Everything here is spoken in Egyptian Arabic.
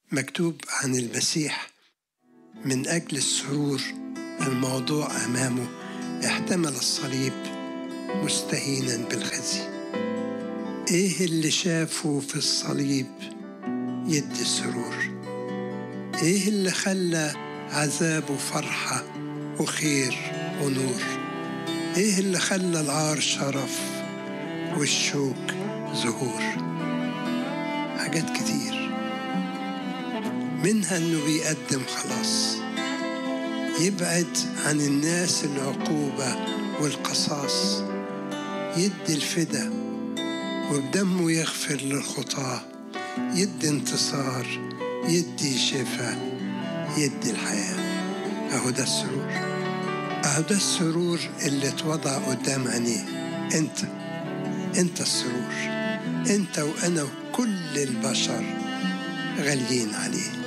مكتوب عن المسيح من أجل السرور الموضوع أمامه احتمل الصليب مستهينا بالخزي ايه اللي شافه في الصليب يدي السرور ايه اللي خلى عذابه فرحة وخير ونور ايه اللي خلى العار شرف والشوك زهور حاجات كتير منها انه بيقدم خلاص يبعد عن الناس العقوبة والقصاص يدي الفدا وبدمه يغفر للخطاة يدي انتصار يدي شفاء يدي الحياة أهو ده السرور أهو ده السرور اللي اتوضع قدام عينيه أنت أنت السرور أنت وأنا وكل البشر غاليين عليه